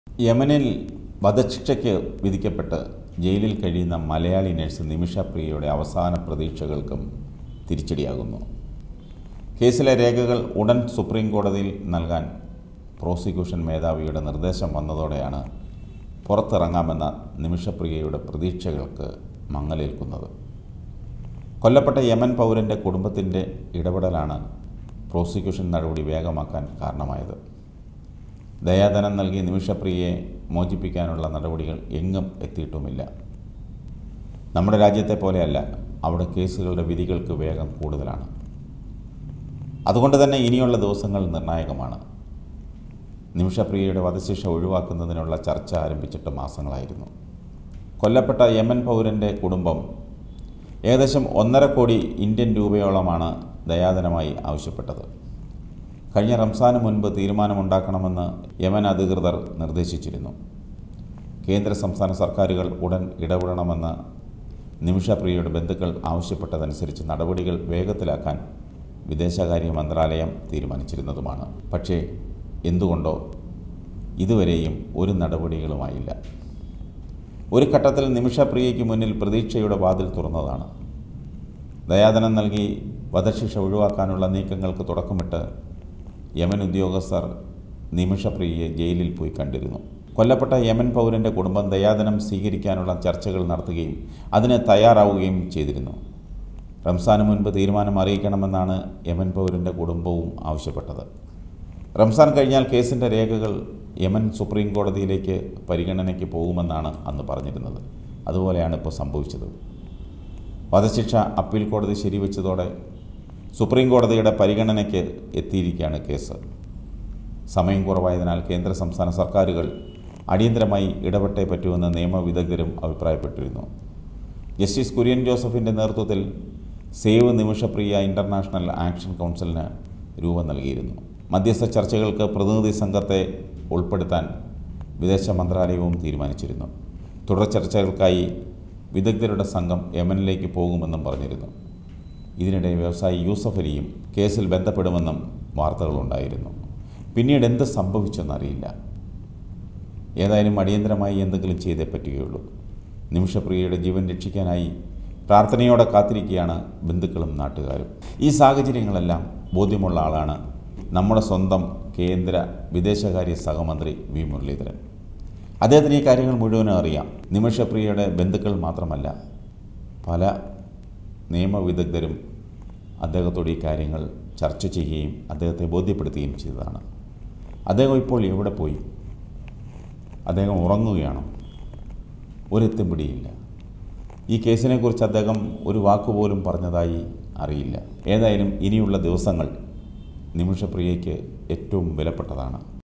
യമനിൽ വധശിക്ഷയ്ക്ക് വിധിക്കപ്പെട്ട് ജയിലിൽ കഴിയുന്ന മലയാളി നഴ്സ് നിമിഷ പ്രിയയുടെ അവസാന പ്രതീക്ഷകൾക്കും തിരിച്ചടിയാകുന്നു കേസിലെ രേഖകൾ ഉടൻ സുപ്രീം കോടതിയിൽ നൽകാൻ പ്രോസിക്യൂഷൻ മേധാവിയുടെ നിർദ്ദേശം വന്നതോടെയാണ് പുറത്തിറങ്ങാമെന്ന നിമിഷപ്രിയയുടെ പ്രതീക്ഷകൾക്ക് മങ്ങലേൽക്കുന്നത് കൊല്ലപ്പെട്ട യമൻ പൗരൻ്റെ കുടുംബത്തിൻ്റെ ഇടപെടലാണ് പ്രോസിക്യൂഷൻ നടപടി വേഗമാക്കാൻ കാരണമായത് ദയാധനം നൽകി നിമിഷപ്രിയയെ മോചിപ്പിക്കാനുള്ള നടപടികൾ എങ്ങും എത്തിയിട്ടുമില്ല നമ്മുടെ രാജ്യത്തെ പോലെയല്ല അവിടെ കേസുകളുടെ വിധികൾക്ക് വേഗം കൂടുതലാണ് അതുകൊണ്ട് തന്നെ ഇനിയുള്ള ദിവസങ്ങൾ നിർണായകമാണ് നിമിഷപ്രിയയുടെ വധശിക്ഷ ഒഴിവാക്കുന്നതിനുള്ള ചർച്ച ആരംഭിച്ചിട്ട് മാസങ്ങളായിരുന്നു കൊല്ലപ്പെട്ട യമൻ പൗരൻ്റെ കുടുംബം ഏകദേശം ഒന്നര കോടി ഇന്ത്യൻ രൂപയോളമാണ് ദയാധനമായി ആവശ്യപ്പെട്ടത് കഴിഞ്ഞ റംസാന് മുൻപ് തീരുമാനമുണ്ടാക്കണമെന്ന് യമൻ അധികൃതർ നിർദ്ദേശിച്ചിരുന്നു കേന്ദ്ര സംസ്ഥാന സർക്കാരുകൾ ഉടൻ ഇടപെടണമെന്ന് നിമിഷപ്രിയയുടെ ബന്ധുക്കൾ ആവശ്യപ്പെട്ടതനുസരിച്ച് നടപടികൾ വേഗത്തിലാക്കാൻ വിദേശകാര്യ മന്ത്രാലയം തീരുമാനിച്ചിരുന്നതുമാണ് പക്ഷേ എന്തുകൊണ്ടോ ഇതുവരെയും ഒരു നടപടികളുമായില്ല ഒരു ഘട്ടത്തിൽ നിമിഷപ്രിയയ്ക്ക് മുന്നിൽ പ്രതീക്ഷയുടെ വാതിൽ തുറന്നതാണ് ദയാധനം നൽകി വധശിക്ഷ ഒഴിവാക്കാനുള്ള നീക്കങ്ങൾക്ക് തുടക്കമിട്ട് യമൻ ഉദ്യോഗസ്ഥർ നിമിഷപ്രിയയെ ജയിലിൽ പോയി കണ്ടിരുന്നു കൊല്ലപ്പെട്ട യമൻ പൗരൻ്റെ കുടുംബം ദയാധനം സ്വീകരിക്കാനുള്ള ചർച്ചകൾ നടത്തുകയും അതിന് തയ്യാറാവുകയും ചെയ്തിരുന്നു റംസാന് മുൻപ് തീരുമാനം അറിയിക്കണമെന്നാണ് യമൻ പൗരൻ്റെ കുടുംബവും ആവശ്യപ്പെട്ടത് റംസാൻ കഴിഞ്ഞാൽ കേസിൻ്റെ രേഖകൾ യമൻ സുപ്രീം കോടതിയിലേക്ക് പരിഗണനയ്ക്ക് പോകുമെന്നാണ് അന്ന് പറഞ്ഞിരുന്നത് അതുപോലെയാണ് ഇപ്പോൾ സംഭവിച്ചത് വധശിക്ഷ അപ്പീൽ കോടതി ശരിവെച്ചതോടെ സുപ്രീം കോടതിയുടെ പരിഗണനയ്ക്ക് എത്തിയിരിക്കുകയാണ് കേസ് സമയം കുറവായതിനാൽ കേന്ദ്ര സംസ്ഥാന സർക്കാരുകൾ അടിയന്തരമായി ഇടപെട്ടേ പറ്റുമെന്ന് നിയമവിദഗ്ധരും അഭിപ്രായപ്പെട്ടിരുന്നു ജസ്റ്റിസ് കുര്യൻ ജോസഫിൻ്റെ നേതൃത്വത്തിൽ സേവ് നിമിഷപ്രിയ ഇൻ്റർനാഷണൽ ആക്ഷൻ കൗൺസിലിന് രൂപം നൽകിയിരുന്നു മധ്യസ്ഥ ചർച്ചകൾക്ക് പ്രതിനിധി സംഘത്തെ ഉൾപ്പെടുത്താൻ വിദേശ മന്ത്രാലയവും തീരുമാനിച്ചിരുന്നു തുടർ ചർച്ചകൾക്കായി വിദഗ്ധരുടെ സംഘം യമനിലേക്ക് പോകുമെന്നും പറഞ്ഞിരുന്നു ഇതിനിടെ വ്യവസായി യൂസഫ് അലിയും കേസിൽ ബന്ധപ്പെടുമെന്നും വാർത്തകളുണ്ടായിരുന്നു പിന്നീട് എന്ത് സംഭവിച്ചെന്നറിയില്ല ഏതായാലും അടിയന്തരമായി എന്തെങ്കിലും ചെയ്തേ പറ്റുകയുള്ളൂ നിമിഷപ്രിയയുടെ ജീവൻ രക്ഷിക്കാനായി പ്രാർത്ഥനയോടെ കാത്തിരിക്കുകയാണ് ബന്ധുക്കളും നാട്ടുകാരും ഈ സാഹചര്യങ്ങളെല്ലാം ബോധ്യമുള്ള ആളാണ് നമ്മുടെ സ്വന്തം കേന്ദ്ര വിദേശകാര്യ സഹമന്ത്രി വി മുരളീധരൻ അദ്ദേഹത്തിന് ഈ കാര്യങ്ങൾ മുഴുവനും അറിയാം നിമിഷപ്രിയയുടെ ബന്ധുക്കൾ മാത്രമല്ല പല നിയമവിദഗ്ധരും അദ്ദേഹത്തോട് ഈ കാര്യങ്ങൾ ചർച്ച ചെയ്യുകയും അദ്ദേഹത്തെ ബോധ്യപ്പെടുത്തുകയും ചെയ്തതാണ് അദ്ദേഹം ഇപ്പോൾ എവിടെ പോയി അദ്ദേഹം ഉറങ്ങുകയാണോ ഒരെത്തും പിടിയില്ല ഈ കേസിനെക്കുറിച്ച് അദ്ദേഹം ഒരു വാക്കുപോലും പറഞ്ഞതായി അറിയില്ല ഏതായാലും ഇനിയുള്ള ദിവസങ്ങൾ നിമിഷപ്രിയയ്ക്ക് ഏറ്റവും വിലപ്പെട്ടതാണ്